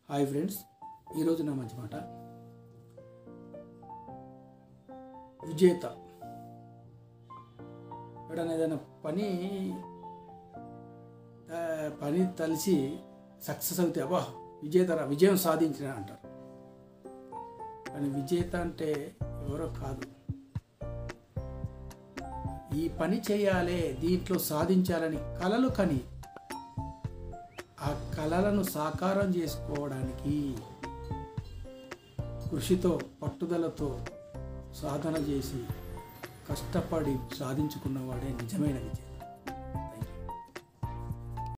hi friends ఈరోజు నా మంచి మాట విజేత ఎక్కడైనా ఏదైనా పని ఆ, పని తలిసి సక్సెస్ అవుతే అబ్బా విజేతరా విజయం సాధించిన అంటారు కానీ విజేత అంటే ఎవరో కాదు ఈ పని చేయాలి దీంట్లో సాధించాలని కలలు కని ఆ కళలను సాకారం చేసుకోవడానికి కృషితో పట్టుదలతో సాధన చేసి కష్టపడి సాధించుకున్నవాడే నిజమైన విజయం